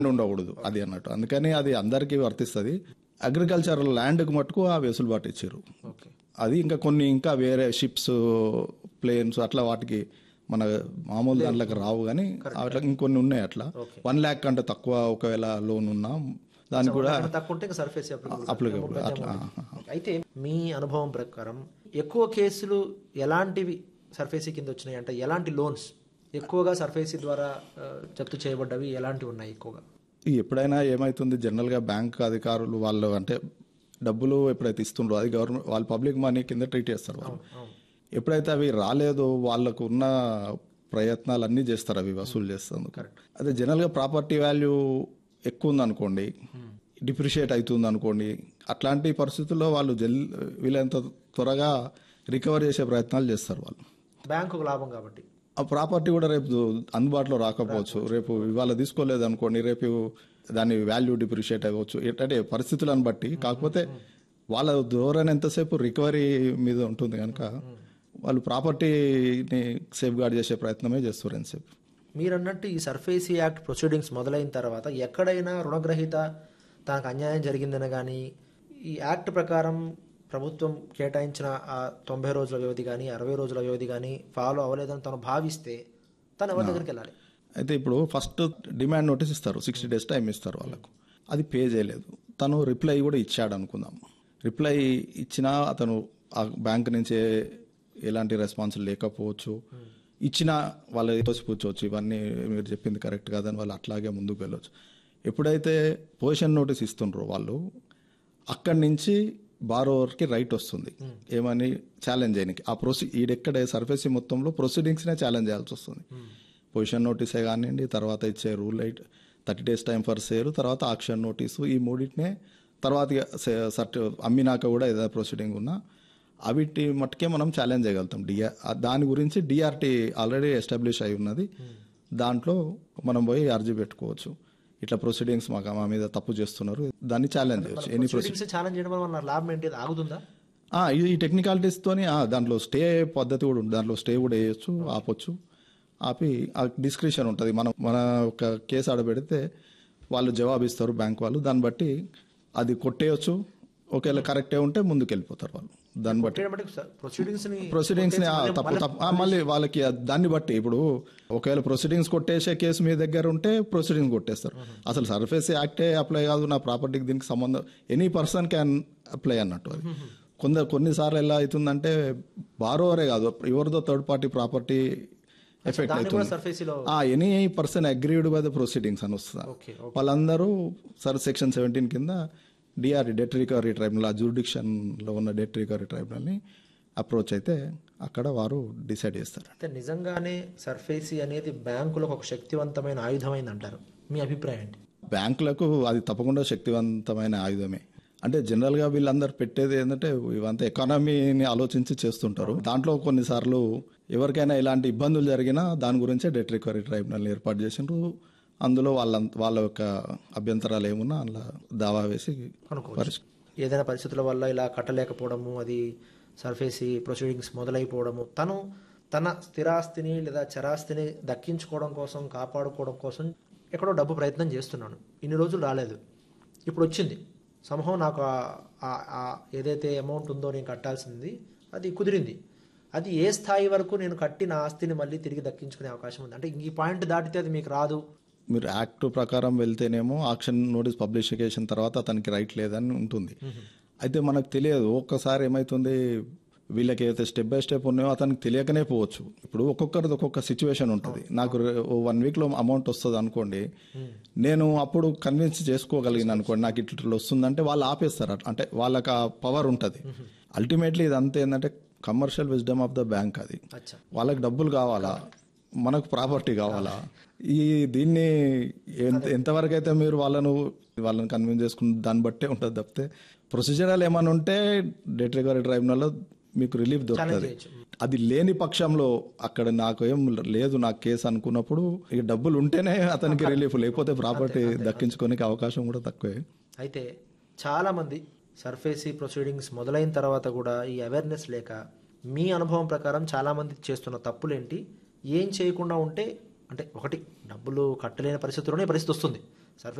ఉండకూడదు అది అన్నట్టు అందుకని అది అందరికీ వర్తిస్తుంది అగ్రికల్చరల్ ల్యాండ్కి మటుకు ఆ వెసులుబాటు ఇచ్చారు ఓకే అది ఇంకా కొన్ని ఇంకా వేరే షిప్స్ ప్లేన్స్ అట్లా వాటికి మన మామూలు దాంట్లోకి రావు కానీ అట్లా ఇంకొన్ని ఉన్నాయి అట్లా వన్ ల్యాక్ కంటే తక్కువ ఒకవేళ లోన్ ఉన్నా దానికి కూడా అంతకన్నా తక్కువ ఉంటే ఇంకా సర్ఫేస్ అప్లికబుల్ అట్లా అయితే మీ అనుభవం ప్రకారం ఎక్కువ కేసులు ఎలాంటివి సర్ఫేసీ కింద వచ్చినాయి అంటే ఎలాంటి లోన్స్ ఎక్కువగా సర్ఫేసీ ద్వారా ఆ, జప్తు చేయబడ్డవి ఎలాంటివి ఉన్నాయి ఎక్కువగా ఈ ఎప్పుడైనా ఏమైతుంది జనరల్గా బ్యాంక్ అధికారులు వాళ్ళు అంటే డబ్బులు ఎప్పుడైతే ఇస్తుండ్రో అది గవర్నమెంట్ వాళ్ళు పబ్లిక్ మనీ కింద ట్రీట్ చేస్తారు వాళ్ళు ఎప్పుడైతే అవి రాలేదో వాళ్ళకు ఉన్న ప్రయత్నాలు అన్నీ చేస్తారు అవి వసూలు చేస్తారు అదే జనరల్గా ప్రాపర్టీ వాల్యూ ఎక్కువ ఉందనుకోండి డిప్రిషియేట్ అవుతుంది అనుకోండి అట్లాంటి పరిస్థితుల్లో వాళ్ళు జల్ వీలైనంత త్వరగా రికవర్ చేసే ప్రయత్నాలు చేస్తారు వాళ్ళు బ్యాంకుకు లాభం కాబట్టి ఆ ప్రాపర్టీ కూడా రేపు అందుబాటులో రాకపోవచ్చు రేపు ఇవాళ తీసుకోలేదు అనుకోండి రేపు దాని వాల్యూ డిప్రిషియేట్ అవ్వచ్చు ఏంటంటే పరిస్థితులను బట్టి కాకపోతే వాళ్ళ ధోరణి ఎంతసేపు రికవరీ మీద ఉంటుంది కనుక వాళ్ళు ప్రాపర్టీని సేఫ్ గార్డ్ చేసే ప్రయత్నమే చేస్తారు ఎంతసేపు మీరు అన్నట్టు ఈ సర్ఫేసీ యాక్ట్ ప్రొసీడింగ్స్ మొదలైన తర్వాత ఎక్కడైనా రుణగ్రహీత తనకు అన్యాయం జరిగిందని కానీ ఈ యాక్ట్ ప్రకారం ప్రభుత్వం కేటాయించిన ఆ తొంభై రోజుల వ్యవధి కానీ అరవై రోజుల వ్యవధి కానీ ఫాలో అవ్వలేదని తను భావిస్తే తను ఎవరి దగ్గరికి వెళ్ళాలి అయితే ఇప్పుడు ఫస్ట్ డిమాండ్ నోటీస్ ఇస్తారు సిక్స్టీ డేస్ టైం ఇస్తారు వాళ్ళకు అది పే చేయలేదు తను రిప్లై కూడా ఇచ్చాడు అనుకుందాం రిప్లై ఇచ్చినా అతను ఆ బ్యాంక్ నుంచి ఎలాంటి రెస్పాన్స్ లేకపోవచ్చు ఇచ్చినా వాళ్ళు తోసిపుచ్చవచ్చు ఇవన్నీ మీరు చెప్పింది కరెక్ట్ కాదని వాళ్ళు అట్లాగే ముందుకు వెళ్ళొచ్చు ఎప్పుడైతే పొజిషన్ నోటీస్ ఇస్తుండ్రో వాళ్ళు అక్కడి నుంచి బారోవర్కి రైట్ వస్తుంది ఏమని ఛాలెంజ్ చేయడానికి ఆ ప్రొసీ ఈడెక్కడ సర్ఫేసీ మొత్తంలో ప్రొసీడింగ్స్నే ఛాలెంజ్ చేయాల్సి వస్తుంది పొజిషన్ నోటీసే కానివ్వండి తర్వాత ఇచ్చే rule right thirty days time for sale తర్వాత ఆక్షన్ నోటీసు ఈ మూడింటినే తర్వాత ఇక సే- సర్టి అమ్మినాక కూడా ఏదైనా ప్రొసీడింగ్ ఉన్నా అవిటి మట్టుకే మనం ఛాలెంజ్ చేయగలుగుతాం డిఆర్ దాని గురించి డిఆర్టీ ఆల్రెడీ ఎస్టాబ్లిష్ అయి ఉన్నది దాంట్లో మనం పోయి అర్జీ పెట్టుకోవచ్చు ఇట్లా ప్రొసీడింగ్స్ మాకు మా మీద తప్పు చేస్తున్నారు దాన్ని ఛాలెంజ్ చేయొచ్చు ఎనీ ప్రొసీడింగ్స్ ఛాలెంజ్ చేయడం వల్ల మన లాభం ఏంటి అది ఆగుతుందా ఆ, ఈ ఈ టెక్నికాలిటీస్ తోని ఆ, దాంట్లో స్టే పద్ధతి కూడా ఉంది దాంట్లో స్టే కూడా వేయొచ్చు ఆపొచ్చు ఆపి ఆ డిస్క్రిప్షన్ ఉంటుంది మనం మన ఒక కేసు ఆడబెడితే వాళ్ళు జవాబు ఇస్తారు బ్యాంక్ వాళ్ళు దాన్ని బట్టి అది కొట్టేయచ్చు ఒకవేళ కరెక్టే ఉంటే ముందుకు వెళ్ళిపోతారు వాళ్ళు దాన్ని బట్టి ప్రొసీడింగ్స్ ని ప్రొసీడింగ్స్ ని ఆ, తప్పు తప్పు ఆ, మళ్ళీ వాళ్ళకి ఆ దాన్ని బట్టి ఇప్పుడు ఒకవేళ ప్రొసీడింగ్స్ కొట్టేసే కేసు మీ దగ్గర ఉంటే ప్రొసీడింగ్స్ కొట్టేస్తారు అసలు సర్ఫేస్ యాక్టే అప్లై కాదు నా ప్రాపర్టీకి దీనికి సంబంధం ఎనీ పర్సన్ క్యాన్ అప్లై అన్నట్టు అది కొందరు కొన్నిసార్లు ఎలా అవుతుందంటే బారోవరే కాదు ఎవరిదో థర్డ్ పార్టీ ప్రాపర్టీ ఎఫెక్ట్ దాన్ని కూడా అవుతుంది సర్ఫేసీలో any person agreed by the proceedings అని వస్తుంది ఓకే వాళ్ళందరూ సర్ సెక్షన్ సెవెంటీన్ కింద డిఆర్ఈ డెట్ రికవరీ ట్రైబ్యునల్ ఆ జూరిడిక్షన్లో ఉన్న డెట్ రికవరీ ట్రైబ్యునల్ని అప్రోచ్ అయితే అక్కడ వారు డిసైడ్ చేస్తారు అయితే నిజంగానే సర్ఫేసీ అనేది బ్యాంకులకు ఒక శక్తివంతమైన ఆయుధమైంది అంటారు మీ అభిప్రాయం ఏంటి బ్యాంకులకు అది తప్పకుండా శక్తివంతమైన ఆయుధమే అంటే జనరల్ గా వీళ్ళందరూ పెట్టేది ఏంటంటే ఇవంతా ఎకానమీని ఆలోచించి చేస్తుంటారు దాంట్లో కొన్నిసార్లు ఎవరికైనా ఇలాంటి ఇబ్బందులు జరిగినా దాని గురించే డెట్ రికవరీ ట్రైబ్యునల్ ఏర్పాటు చేసిండ్రు అందులో వాళ్ళ వాళ్ళ యొక్క అభ్యంతరాలు ఏమున్నా అలా దావా వేసి పరిష్క- ఏదైనా పరిస్థితుల వల్ల ఇలా కట్టలేకపోవడము అది సర్ఫేసీ ప్రొసీడింగ్స్ మొదలైపోవడము తను తన స్థిరాస్తిని లేదా చరాస్తిని దక్కించుకోవడం కోసం కాపాడుకోవడం కోసం ఎక్కడో డబ్బు ప్రయత్నం చేస్తున్నాను ఇన్ని రోజులు రాలేదు ఇప్పుడు వచ్చింది సమూహం నాకు ఆ- ఆ- ఆ ఏదైతే అమౌంట్ ఉందో నేను కట్టాల్సింది అది కుదిరింది అది ఏ స్థాయి వరకు నేను కట్టిన ఆస్తిని మళ్ళీ తిరిగి దక్కించుకునే అవకాశం ఉంది అంటే ఈ పాయింట్ దాటితే అది మీకు రాదు మీరు యాక్ట్ ప్రకారం వెళ్తేనేమో ఆక్షన్ నోటీస్ పబ్లికేషన్ తర్వాత అతనికి రైట్ లేదని ఉంటుంది అయితే మనకు తెలియదు ఒక్కసారి ఏమైతుంది వీళ్ళకి ఏదైతే స్టెప్ బై స్టెప్ ఉన్నాయో అతనికి తెలియకనే పోవచ్చు ఇప్పుడు ఒక్కొక్కరిది ఒక్కొక్క సిచ్యువేషన్ ఉంటుంది నాకు వన్ వీక్ లో అమౌంట్ వస్తుంది అనుకోండి నేను అప్పుడు కన్విన్స్ చేసుకోగలిగిన అనుకోండి నాకు ఇట్లా వస్తుందంటే వాళ్ళు ఆపేస్తారు అట్లా. అంటే వాళ్ళకి ఆ పవర్ ఉంటుంది అల్టిమేట్లీ ఇదంతా ఏంటంటే commercial wisdom of the bank అది అచ్చా వాళ్ళకి డబ్బులు కావాలా మనకు ప్రాపర్టీ కావాలా ఈ దీన్ని ఎంత ఎంతవరకు అయితే మీరు వాళ్ళను వాళ్ళని కన్విన్స్ చేసుకున్న దాన్ని బట్టే ఉంటుంది తప్పితే ప్రొసీజరల్ ఏమైనా ఉంటే డెట్ రికవరీ ట్రైబ్యునల్లో మీకు రిలీఫ్ దొరుకుతుంది అది లేని పక్షంలో అక్కడ నాకు ఏం లేదు నాకు కేసు అనుకున్నప్పుడు ఇక డబ్బులు ఉంటేనే అతనికి రిలీఫ్ లేకపోతే ప్రాపర్టీ దక్కించుకోనికి అవకాశం కూడా తక్కువే అయితే చాలామంది సర్ఫేసీ ప్రొసీడింగ్స్ మొదలైన తర్వాత కూడా ఈ అవేర్నెస్ లేక మీ అనుభవం ప్రకారం చాలామంది చేస్తున్న తప్పులేంటి ఏం చేయకుండా ఉంటే అంటే ఒకటి డబ్బులు కట్టలేని పరిస్థితుల్లోనే ఈ పరిస్థితి వస్తుంది